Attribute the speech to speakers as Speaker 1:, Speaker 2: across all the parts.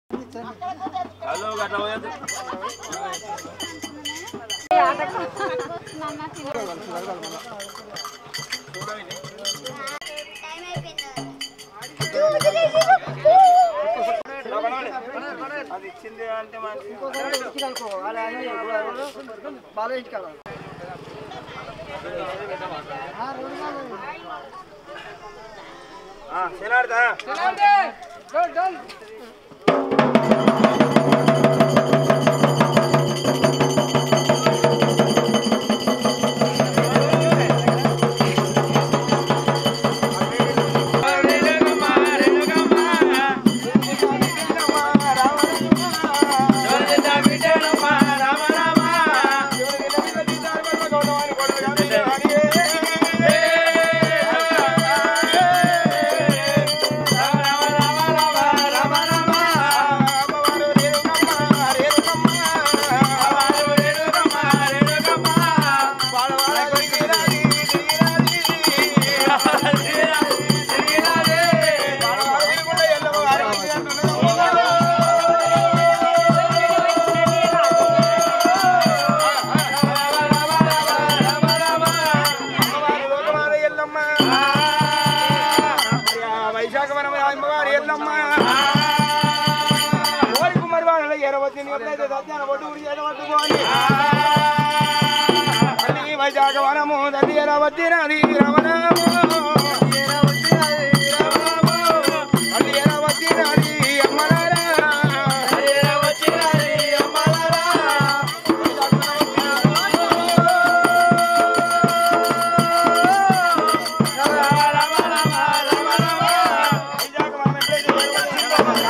Speaker 1: అది ఇచ్చింది అంటే మంచి శనార్థ వైశాఖ వనం అమ్మవారి ఎల్లమ్మ ఓరి కుమారి వాళ్ళ ఎరవచ్చింది ఎప్పుడైతే సత్యాన ఒడ్డు ఊరి ఎడవట్టుకోని తల్లి వైశాఖ వనము తల్లి ఎరవచ్చినది రమణము తల్లి ఎరవచ్చినది అమ్మలారా వైశాఖ వనం ఎప్పుడైతే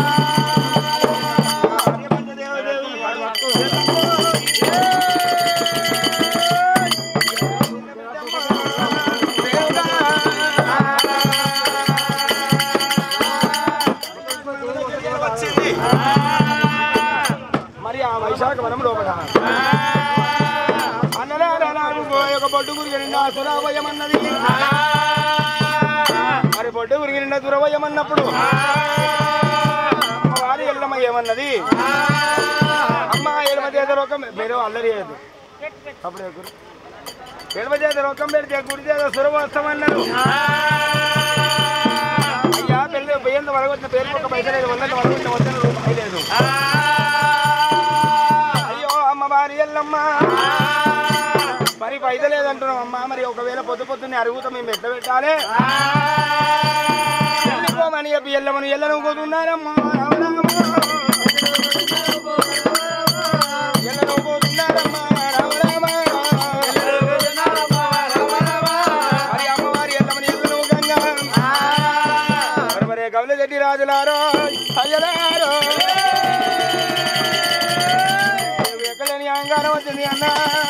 Speaker 1: వచ్చింది మరి ఆ వైశాఖ వనం లోపల అన్నలారాలు ఒక బొడ్డు గురికి నిండా సురాభయమన్నది మరి బొడ్డు గురికి నిండా దురవయమన్నప్పుడు వారి ఎల్లమ్మ ఏమన్నది అమ్మ ఎడమ చేత రొక్కం మీరు అల్లరి చేయదు అప్పుడు ఎక్కురు. ఎడమ చేత రొక్కం పెడితే గుడి చేత సురవస్తమన్నారు అయ్యా పెళ్ళి బియ్యంత వరగొచ్చిన పేరు ఒక పైసలు లేదు వందలు వరగొచ్చిన వందల రూపాయలు లేదు అయ్యో అమ్మ వారి ఎల్లమ్మ మరి పైసలు లేదంటున్నాం అమ్మ మరి ఒకవేళ పొద్దు పొద్దున్నే అరుగుతా మేము ఎట్లా పెట్టాలి వెళ్ళిపోమని చెప్పి ఎల్లమని ఎల్లను పోతున్నారమ్మా రామరామ. ఎల్లను పోతున్నారమ్మా రామరామ. మరి అమ్మవారి ఎల్లమని ఎల్లను గంగా. మరి మరి గౌల చెట్టి రాజులారో అయ్యలారో ఎక్కలేని అహంకారం వచ్చింది అన్న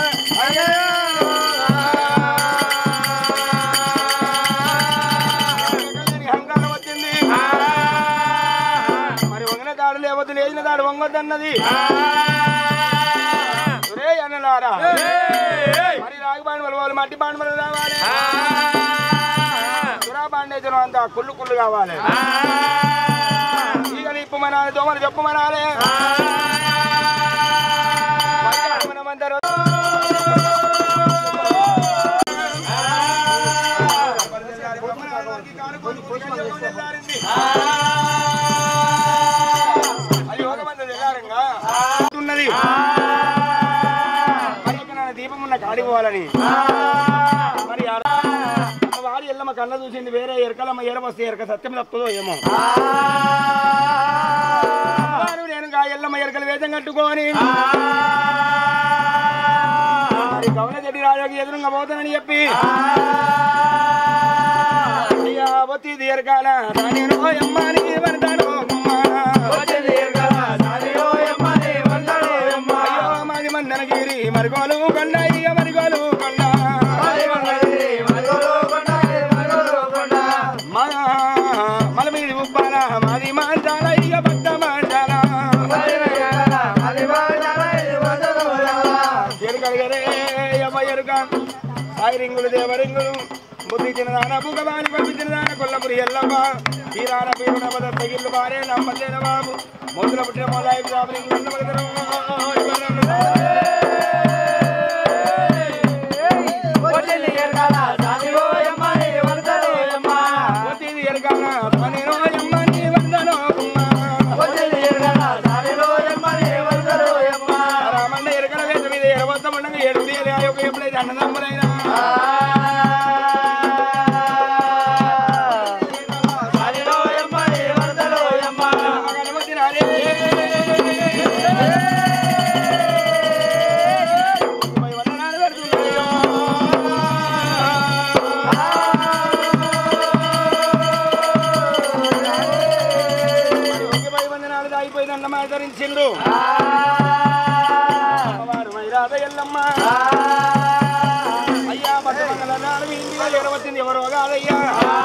Speaker 1: ఎక్కలేని అహంకారం వచ్చింది మరి వంగిన తాడు లేవద్దు లేచిన తాడు వంగొద్దన్నది ఒరే అన్నలారా మరి రాగి బాండవలు వాళ్ళు మట్టి బాండవలు రావాలి సురా బాండేజనం అంతా కుళ్ళు కుళ్ళు కావాలి ఈగలు ఇప్పమనాలి దోమలు చెప్పమనాలి మనమందరూ అది యోగమంది తెల్లారంగా ఉన్నది మరి ఇక్కడ నా దీపం ఉన్న కాడి పోవాలని మరి ఆ వాడి ఎల్లమ్మ కళ్ళ చూసింది వేరే ఎరకలమ్మ ఎరవస్తే ఎరక సత్యం తప్పుదో ఏమో వారు నేను గా ఎల్లమ్మ ఎరకలు వేదం కట్టుకొని మరి గౌన చెడ్డి రాజాకి ఎదురుగా పోతానని చెప్పి అయ్యా బొత్తి దీర్ఘాల నేను ఎమ్మని వంటాను అయ్యో మాది మందనగిరి మరిగోలు కొండ ఇయ్య మరిగోలు కొండ మా మలమీది ఉప్పాల మాది మాంచాల ఇయ్య భక్త మాంచాల ఎరుకలుగరే ఎమ్మ ఎరుక సాయిరింగులు దేవరింగులు బుద్ధి చిన్నదాన బుగబాని పంపించిన దాన కొల్లపురి ఎల్లమ్మ తీరాన పీరున పద తగిళ్ళు బారే నమ్మలేన బాబు మొదల పుట్టిన మొదలై రాబడి పోతీది ఎరగాన పనినో ఎమ్మ నీ వందనో అమ్మ రామన్న ఎరగన వేద మీద ఎరవద్ద ఉండగా ఏడు యొక్క ఎప్పుడైతే అన్నదమ్ములైనా గణపతి రాలే ముప్పై వందనాలు పెడుతున్నాయో. ముప్పై వందనాలు దాగిపోయిందన్నమా ధరించిండు అమ్మవారు మైరాధ ఎల్లమ్మ అయ్యా బట్టమంగళ నాడు మీ ఇంటిలో ఎరవచ్చింది ఎవరో కాదయ్యా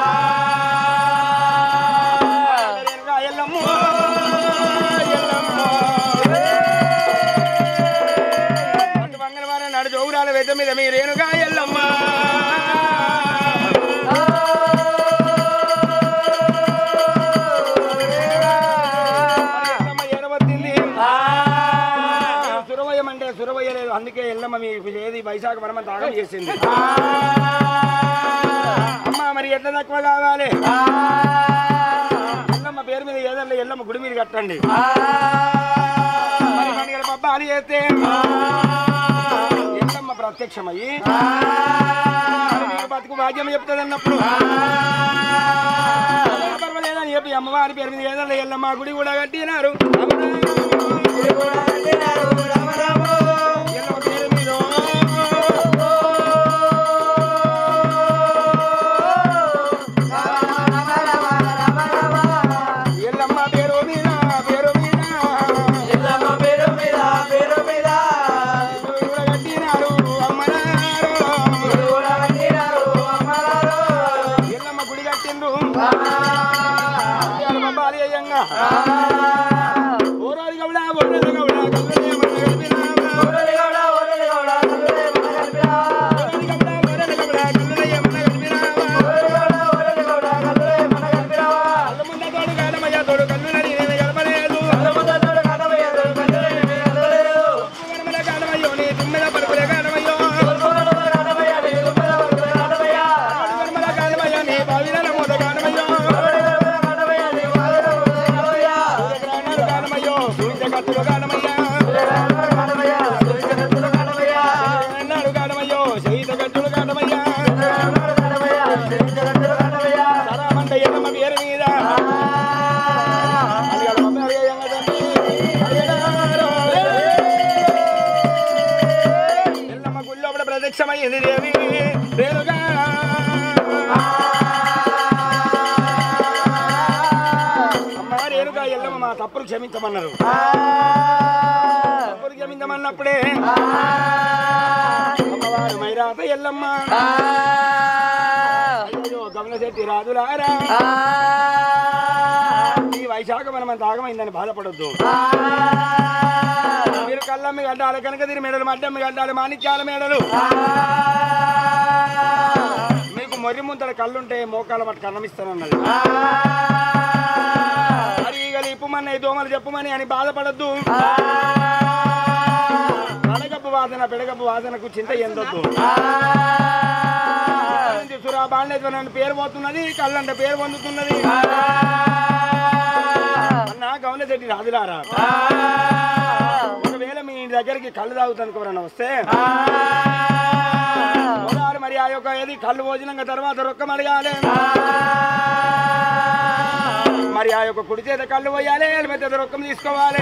Speaker 1: ఎరగా ఎల్లమ్మ ఎల్లమ్మ అటు మంగళవారం నాడు జోగురాల వెద్ద మీద మీరేనుగా ఎల్లమ్మ ఎల్లమ్మ ఎరవచ్చింది సురవయం అంటే సురవయ్య లేదు అందుకే ఎల్లమ్మ మీకు ఏది వైశాఖ వనమ తాగం చేసింది అమ్మ మరి ఎట్లా తక్కువ కావాలి ఎల్లమ్మ పేరు మీద ఏదన్నా ఎల్లమ్మ గుడి మీద కట్టండి మరి మనకి పబ్బాలు చేస్తే ఎల్లమ్మ ప్రత్యక్షమయ్యి మరి మీకు బతుకు భాగ్యం చెప్తుంది అన్నప్పుడు పర్వాలేదని చెప్పి అమ్మవారి పేరు మీద ఏదన్నా ఎల్లమ్మ గుడి కూడా కట్టినారు ఎల్లమ్మ పేరు మీద ఎల్లమ్మ పేరు మీద పేరు మీద గుడి కూడా కట్టినారు అమ్మనారు ఎల్లమ్మ గుడి కట్టిండ్రు ఇవాళ పంపాలి అయ్యంగా ఓరోరి గౌడ ఓరోరి గౌడ కల్లునే మన గడిపినావా. ఓరోరి గౌడ ఓరోరి గౌడ కల్లునే మన గడిపినావా. కళ్ళ ముంద తోడు కాదమయ్య తోడు కల్లునని నేను గడపలేదు. గడమల కాదమయ్యో నీ తుమ్మెద పరుపులే కాదమయ్యో. గడమల కాదమయ్యో నీ బావిల మూత కాదమయ్యో. సూర్యగ్రహణాలు కాదమయ్యో సూర్యకత్తులు కాదమయ్యా. గ్రహణాలు కాదమయ్యో శైతకత్తులు కాదమయ్యా. సరామంట ఎల్లమ్మ పేరు మీద అడిగాడు మమ్మీ అడిగాయంగా తండ్రి. అడిగాడు. ఎల్లమ్మ గుళ్ళో కూడా ప్రత్యక్షమైంది దేవి రేణుగా అమ్మ రేణుగా ఎల్లమ్మ మా తప్పులు క్షమించమన్నారు తప్పులు క్షమించమన్నప్పుడే అమ్మవారు మైరాత ఎల్లమ్మ అయ్యో గమనశెట్టి రాజులారా ఈ వైశాఖ మనం అంత ఆగమైందని బాధపడొద్దు మీరు కళ్ళమ్మి గడ్డాలి కనుక దీని మెడలు మడ్డమ్మి గడ్డాలి మాణిక్యాల మెడలు మీకు మొర్రి ముంతల కళ్ళుంటే మోకాల పట్టు కన్నమిస్తానన్నది మరి ఈగలు ఇప్పుమని దోమలు చెప్పుమని అని బాధపడద్దు కడగప్పు వాసన పెడగప్పు వాసనకు చింత ఎందొద్దు సురా బాండేశ్వరం పేరు పోతున్నది కళ్ళంటే పేరు పొందుతున్నది అన్న గౌనశెట్టి రాజులారా ఒకవేళ మీ దగ్గరికి కళ్ళు తాగుతానికి ఎవరన్నా వస్తే ఒకసారి మరి ఆ యొక్క ఏది కళ్ళు భోజనంగా తర్వాత రొక్కం అడగాలి మరి ఆ యొక్క కుడి చేత కళ్ళు పోయాలి ఎలిమెత్త రొక్కం తీసుకోవాలి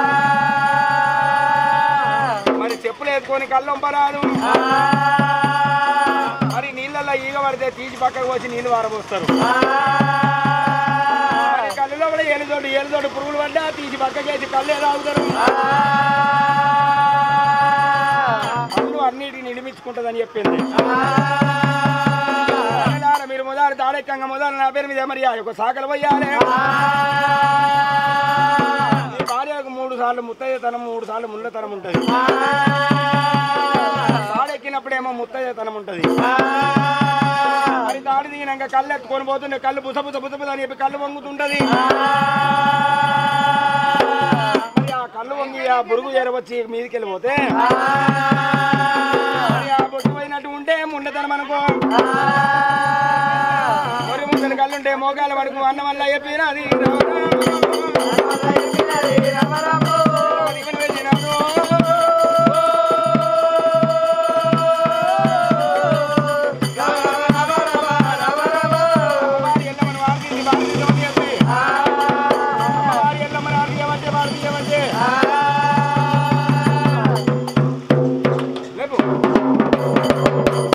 Speaker 1: మరి చెప్పులు వేసుకొని కళ్ళు వంపరాదు మరి నీళ్ళల్లో ఈగ పడితే తీసి పక్కకు వచ్చి నీళ్ళు వారబోస్తారు మరి కళ్ళులో కూడా ఏలుతోటి ఏలుతోటి పురుగులు పడ్డా తీసి పక్కకేసి కళ్ళే తాగుతారు కళ్ళు అన్నిటిని నిడిమించుకుంటుందని చెప్పింది నాన్న మీరు మొదలు తాడెక్కంగా మొదలు నా పేరు మీద మరి ఆ యొక్క శాఖలు పోయాలి ఈ భార్యకు మూడు సార్లు ముత్తయ్యతనం మూడు సార్లు ముళ్ళతనం ఉంటది తాడెక్కినప్పుడేమో ముత్తయ్యతనం ఉంటది మరి తాడి దిగినాక కళ్ళు ఎత్తుకొని పోతుండే కళ్ళు బుస బుస బుస బుస అని చెప్పి కళ్ళు వంగుతుంటది కళ్ళు వంగి ఆ బురుగు చేరవచ్చి మీదకి వెళ్ళిపోతే మరి ఆ బొట్టు పోయినట్టు ఉంటే ముండతనం అనుకో మరి ముందర కళ్ళు ఉంటే మోగాలు పడుకు అన్న వల్ల చెప్పినది
Speaker 2: రామ రామ